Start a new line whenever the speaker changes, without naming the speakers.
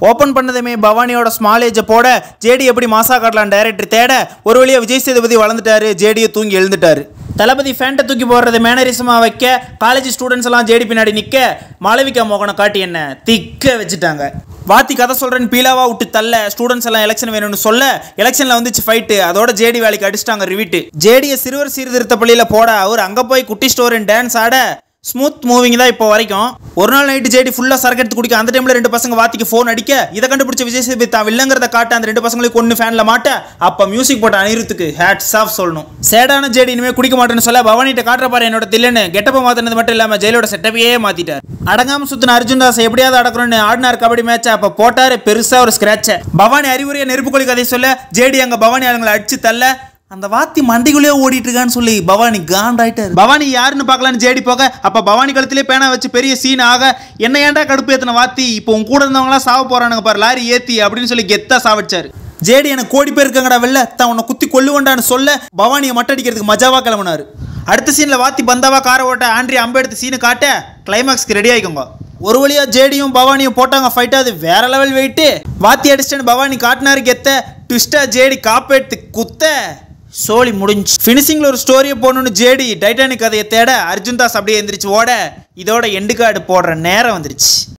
open பண்ணதுமே பவானியோட small ஏஜை போட JD எப்படி மாசா காட்டலாம் டைரக்டர் தேட ஒரு வழியா விஜய் சேதுபதி வளர்ந்துட்டாரு ஜேடியை தூங்கி எழுந்துட்டாரு தளபதி ஃபேண்ட்டை தூக்கி போடுறது மேனரிசமாக வைக்க காலேஜ் ஸ்டூடெண்ட்ஸ் எல்லாம் ஜேடி பின்னாடி நிற்க மாளவிகா மோகனை காட்டி என்ன திக்க வச்சுட்டாங்க வாத்தி கதை சொல்கிறேன்னு பீலாவா விட்டு தள்ள ஸ்டூடெண்ட்ஸ் எல்லாம் எலெக்ஷன் வேணும்னு சொல்ல எலெக்ஷனில் வந்துச்சு ஃபைட்டு அதோட ஜேடி வேலைக்கு அடிச்சிட்டாங்க ரிவிட்டு ஜேடியை சிறுவர் சீர்திருத்த பள்ளியில் போட அவர் அங்கே போய் குட்டி ஸ்டோரின் டான்ஸ் ஆட ஸ்மூத் மூவிங் தான் இப்போ வரைக்கும் ஒரு நாள் நைட்டு ஜேடி ஃபுல்லாக சரக்கு எடுத்து குடிக்க அந்த டைமில் ரெண்டு பசங்க வாத்திக்கு ஃபோன் அடிக்க இதை கண்டுபிடிச்ச விஜய் சேதுபதி தான் வில்லங்கிறத காட்ட அந்த ரெண்டு பசங்களையும் கொண்டு ஃபேனில் மாட்ட அப்போ மியூசிக் போட்ட அனிருத்துக்கு ஹேட்ஸ் ஆஃப் சொல்லணும் சேடான ஜேடி இனிமேல் குடிக்க மாட்டேன்னு சொல்ல பவானிட்ட காட்டுற பாரு என்னோட தில்லுன்னு கெட்டப்ப மாத்தினது மட்டும் இல்லாமல் ஜெயிலோட செட்டப்பையே மாத்திட்டார் அடங்காம சுத்தின அர்ஜுன் தாஸ் எப்படியாவது அடக்கணும்னு ஆடினார் கபடி மேட்ச் அப்போ போட்டாரு பெருசா ஒரு ஸ்கிராட்சை பவானி அறிவுரையை நெருப்புக்கொழி கதை சொல்ல ஜேடி அங்க பவானி ஆளுங்களை அடிச்சு தள்ள அந்த வாத்தி மண்டைக்குள்ளே ஓடிட்டு இருக்கான்னு சொல்லி பவானி காண்டாயிட்டாரு பவானி யாருன்னு பார்க்கலான்னு ஜேடி போக அப்ப பவானி கழுத்திலே பேனா வச்சு பெரிய சீன் ஆக என்ன ஏன்டா கடுப்பு ஏத்தின வாத்தி இப்போ உன் கூட இருந்தவங்களாம் சாவ போறானுங்க பாரு லாரி ஏத்தி அப்படின்னு சொல்லி கெத்தா சாவடிச்சாரு ஜேடி எனக்கு கோடி பேர் இருக்காங்கடா வெளில தான் உன்னை குத்தி கொல்லுவண்டான்னு சொல்ல பவானியை மட்டடிக்கிறதுக்கு மஜாவா கிளம்புனாரு அடுத்த சீன்ல வாத்தி பந்தாவா காரை ஓட்ட ஆண்ட்ரி அம்பை எடுத்து சீனு காட்ட கிளைமாக்ஸ்க்கு ரெடி ஆயிக்கோங்க ஒரு வழியா ஜேடியும் பவானியும் போட்டாங்க ஃபைட் அது வேற லெவல் வெயிட்டு வாத்தி அடிச்சிட்டு பவானி காட்டினாரு கெத்த ட்விஸ்டா ஜேடி காப்பெடுத்து குத்த சோலி முடிஞ்சு ஃபினிஷிங்கில் ஒரு ஸ்டோரியை போடணும்னு ஜேடி டைட்டானிக் கதையை தேட அர்ஜுன் தாஸ் அப்படியே எந்திரிச்சு ஓட இதோட எண்டு கார்டு போடுற நேரம் வந்துருச்சு